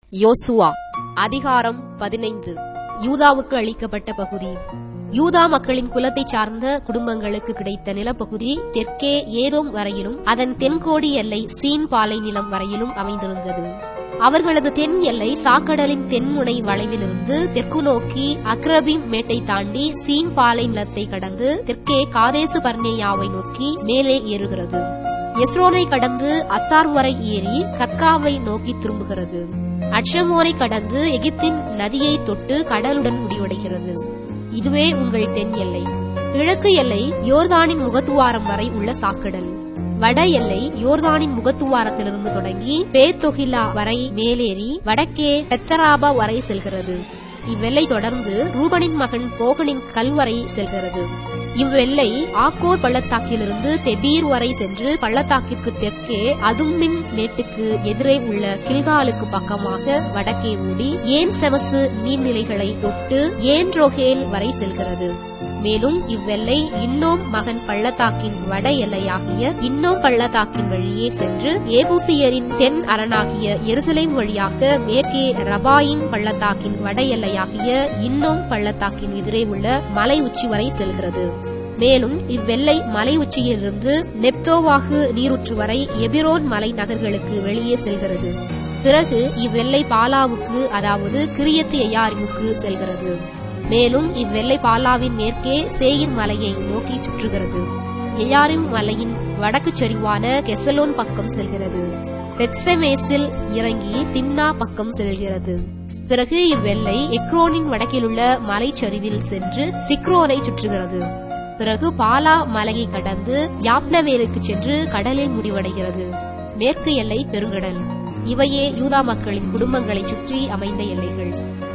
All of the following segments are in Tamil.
யோசுவா அதிகாரம் பதினைந்து யூதாவுக்கு அளிக்கப்பட்ட பகுதி யூதா மக்களின் குலத்தைச் சார்ந்த குடும்பங்களுக்கு கிடைத்த நிலப்பகுதி தெற்கே ஏதோம் வரையிலும் அதன் தென்கோடி எல்லை சீன் பாலை நிலம் வரையிலும் அமைந்திருந்தது அவர்களது தென் எல்லை சாக்கடலின் தென்முனை வளைவிலிருந்து தெற்கு நோக்கி அக்ரபிம் மேட்டை தாண்டி சீன் பாலை நிலத்தை கடந்து தெற்கே காதேசு பர்னேயாவை நோக்கி மேலே ஏறுகிறது எஸ்ரோனை கடந்து அத்தார் வரை ஏறி கர்காவை நோக்கி திரும்புகிறது அட்சமோரை கடந்து எகிப்தின் நதியை தொட்டு கடலுடன் முடிவடைகிறது இதுவே உங்கள் தென் எல்லை கிழக்கு எல்லை யோர்தானின் முகத்துவாரம் வரை உள்ள சாக்கடல் வட எல்லை யோர்தானின் முகத்துவாரத்திலிருந்து தொடங்கி பேத்தொகிலா வரை மேலேறி வடக்கே பெத்தராபா வரை செல்கிறது இவ்வெல்லை தொடர்ந்து ரூபனின் மகன் போகனின் கல்வரை செல்கிறது இவ்வெல்லை ஆக்கோர் பள்ளத்தாக்கிலிருந்து தெபீர் வரை சென்று பள்ளத்தாக்கிற்கு தெற்கே அதும்மின் மேட்டுக்கு எதிரே உள்ள கில்காலுக்கு பக்கமாக வடக்கே ஓடி ஏன் செவசு நீர்நிலைகளை தொட்டு ஏன் ரோகேல் வரை செல்கிறது மேலும் இவ்வெல்லை இன்னோம் மகன் பள்ளத்தாக்கின் வட எல்லையாகிய இன்னோம் பள்ளத்தாக்கின் வழியே சென்று ஏபூசியரின் தென் அரணாகிய எருசலேம் வழியாக மேற்கே ரபாயின் பள்ளத்தாக்கின் வட எல்லையாகிய இன்னோம் பள்ளத்தாக்கின் எதிரே உள்ள மலை உச்சி வரை செல்கிறது மேலும் இவ்வெல்லை மலை உச்சியிலிருந்து நெப்தோவாகு நீருற்று வரை எபிரோன் மலை நகர்களுக்கு வெளியே செல்கிறது பிறகு இவ்வெல்லை பாலாவுக்கு அதாவது கிரியத்து எயாரிமுக்கு செல்கிறது மேலும் இவ்வெல்லை பாலாவின் மேற்கே சேயின் மலையை நோக்கி சுற்றுகிறது எயாரிம் மலையின் வடக்கு சரிவான கெசலோன் பக்கம் செல்கிறது பெட்சமேஸில் இறங்கி தின்னா பக்கம் செல்கிறது பிறகு இவ்வெல்லை எக்ரோனின் வடக்கிலுள்ள மலைச்சரிவில் சென்று சிக்ரோனை சுற்றுகிறது பிறகு பாலா மலையை கடந்து யாப்னவேலுக்கு சென்று கடலில் முடிவடைகிறது மேற்கு எல்லை பெருங்கடல் இவையே யூதா மக்களின் குடும்பங்களை சுற்றி அமைந்த எல்லைகள்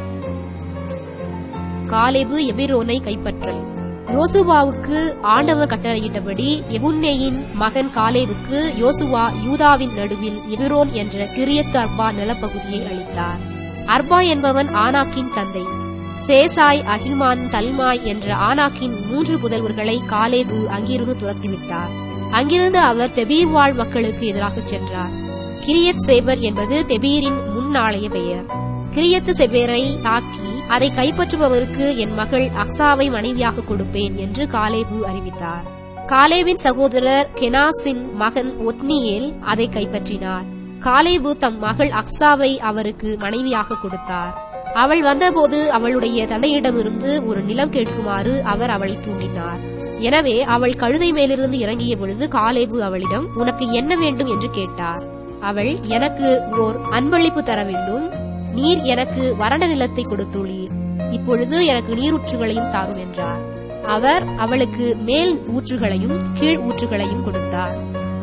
காலேபு எபிரோனை கைப்பற்றல் யோசுவாவுக்கு ஆண்டவர் கட்டளையிட்டபடி எபுன்னேயின் மகன் காலேவுக்கு யோசுவா யூதாவின் நடுவில் எபிரோன் என்ற கிரியத்து அர்பா நிலப்பகுதியை அளித்தார் அர்பா என்பவன் ஆனாக்கின் தந்தை சேசாய் அகிமான் தல்மாய் என்ற ஆனாக்கின் மூன்று புதல்வர்களை காலேபு அங்கிருந்து துரத்திவிட்டார் அங்கிருந்து அவர் தெபீர் வாழ் மக்களுக்கு எதிராக சென்றார் கிரியத் சேபர் என்பது தெபீரின் முன்னாளைய பெயர் கிரியத்து செபேரை தாக்கி அதை கைப்பற்றுபவருக்கு என் மகள் அக்சாவை மனைவியாக கொடுப்பேன் என்று காலேபு அறிவித்தார் காலேவின் சகோதரர் கெனாசின் மகன் ஒத்னியேல் அதை கைப்பற்றினார் காலேபு தம் மகள் அக்சாவை அவருக்கு மனைவியாக கொடுத்தார் அவள் வந்தபோது அவளுடைய தந்தையிடமிருந்து ஒரு நிலம் கேட்குமாறு அவர் அவளை தூண்டினார் எனவே அவள் கழுதை மேலிருந்து இறங்கிய பொழுது காலேபு அவளிடம் உனக்கு என்ன வேண்டும் என்று கேட்டார் அவள் எனக்கு ஓர் அன்பளிப்பு தர வேண்டும் நீர் எனக்கு வறண்ட நிலத்தை கொடுத்துள்ளீர் இப்பொழுது எனக்கு நீரூற்றுகளையும் தாரும் என்றார் அவர் அவளுக்கு மேல் ஊற்றுகளையும் கீழ் ஊற்றுகளையும் கொடுத்தார்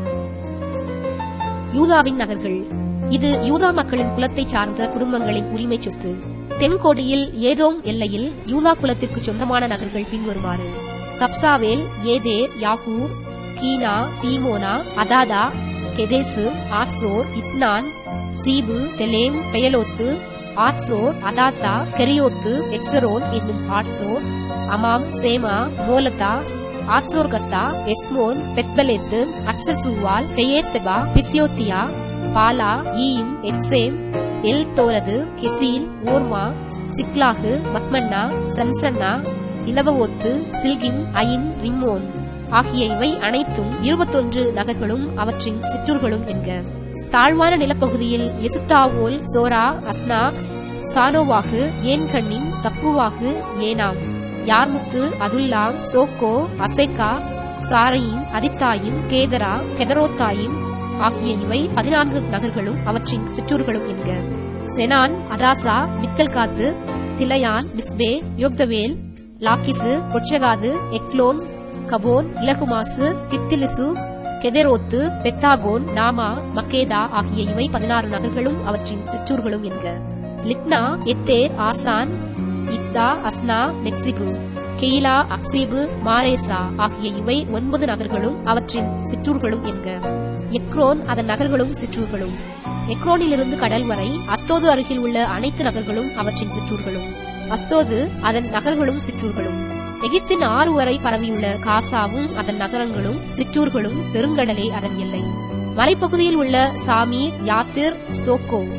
யூதாவின் நகர்கள் இது யூதா மக்களின் குலத்தை சார்ந்த குடும்பங்களின் உரிமை சொத்து தென்கோடியில் ஏதோம் எல்லையில் யூதா குலத்திற்கு சொந்தமான நகர்கள் பின்வருமாறு கப்சாவேல் ஏதேர் யாகூர் கீனா தீமோனா அதாதா கெதேசு ஆட்சோர் இத்னான் சீபு தெலேம் பெயலோத்து ஆட்சோர் அதாத்தா கெரியோத்து எக்ஸரோன் என்னும் ஆட்சோர் அமாம் சேமா மோலதா ஆட்சோர்கத்தா எஸ்மோன் பெத்பலேத்து அக்சசூவால் பெயர் செபா பிசியோத்தியா பாலா ஈயும் எக்ஸேம் எல் தோரது கெசீல் ஓர்மா சிக்லாகு மக்மன்னா சன்சன்னா இலவவோத்து சில்கிம் அயின் ரிம்மோன் ஆகிய இவை அனைத்தும் இருபத்தொன்று நகர்களும் அவற்றின் சிற்றூர்களும் என்க தாழ்வான நிலப்பகுதியில் எசுத்தாவோல் சோரா அஸ்னா சானோவாகு ஏன்கண்ணின் தப்புவாகு ஏனாம் யார்முத்து அதுல்லாம் சோக்கோ அசைக்கா சாரையின் அதித்தாயும் கேதரா கெதரோத்தாயும் ஆகிய இவை பதினான்கு நகர்களும் அவற்றின் சிற்றூர்களும் என்க செனான் அதாசா மிக்கல்காத்து திலையான் மிஸ்பே யோக்தவேல் லாக்கிசு பொச்சகாது எக்லோன் கபோன் இலகுமாசு கித்திலிசு கெதரோத்து பெத்தாகோன் நாமா மக்கேதா ஆகிய இவை பதினாறு நகர்களும் அவற்றின் சிற்றூர்களும் என்க லிப்னா எத்தேர் ஆசான் இக்தா அஸ்னா நெக்சிபு கெயிலா அக்சீபு மாரேசா ஆகிய இவை ஒன்பது நகர்களும் அவற்றின் சிற்றூர்களும் என்க எக்ரோன் அதன் நகர்களும் சிற்றூர்களும் எக்ரோனிலிருந்து கடல் வரை அஸ்தோது அருகில் உள்ள அனைத்து நகர்களும் அவற்றின் சிற்றூர்களும் அஸ்தோது அதன் நகர்களும் சிற்றூர்களும் எகிப்தின் ஆறு வரை பரவியுள்ள காசாவும் அதன் நகரங்களும் சிற்றூர்களும் பெருங்கடலே அதன் எல்லை மலைப்பகுதியில் உள்ள சாமீர் யாத்திர் சோக்கோ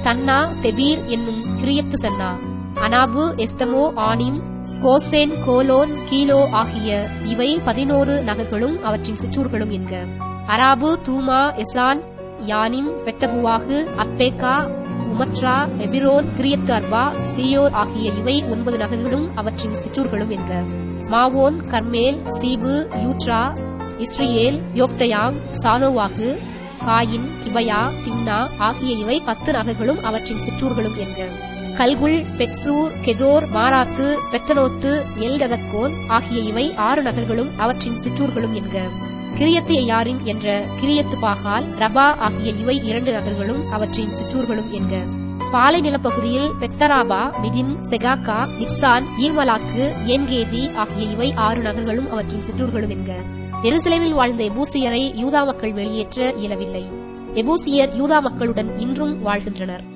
தன்னா தெபீர் என்னும் கிரியத்து சன்னா அனாபு எஸ்தமோ ஆனிம் கோசேன் கோலோன் கீலோ ஆகிய இவை பதினோரு நகர்களும் அவற்றின் சிற்றூர்களும் என்க அராபு தூமா எசான் யானிம் பெத்தகுவாகு அப்பேக்கா உமத்ரா எபிரோன் கிரியத்து அர்பா சியோர் ஆகிய இவை ஒன்பது நகர்களும் அவற்றின் சிற்றூர்களும் என்க மாவோன் கர்மேல் சீபு யூட்ரா இஸ்ரியேல் யோக்தயாம் சானோவாகு காயின் கிபயா திம்னா ஆகிய இவை பத்து நகர்களும் அவற்றின் சிற்றூர்களும் என்க கல்குல் பெட்சூர் கெதோர் மாராத்து பெத்தனோத்து எல்டதக்கோன் ஆகிய இவை ஆறு நகர்களும் அவற்றின் சிற்றூர்களும் என்க கிரியத்து எயாரிம் என்ற கிரியத்து பாகால் ரபா ஆகிய இவை இரண்டு நகர்களும் அவற்றின் சிற்றூர்களும் என்க பாலை நிலப்பகுதியில் பெத்தராபா மிதின் செகாக்கா நிப்சான் ஈர்மலாக்கு ஏன்கேதி ஆகிய இவை ஆறு நகர்களும் அவற்றின் சிற்றூர்களும் என்க எருசலேமில் வாழ்ந்த எபூசியரை யூதா மக்கள் வெளியேற்ற இயலவில்லை எபூசியர் யூதா மக்களுடன் இன்றும் வாழ்கின்றனர்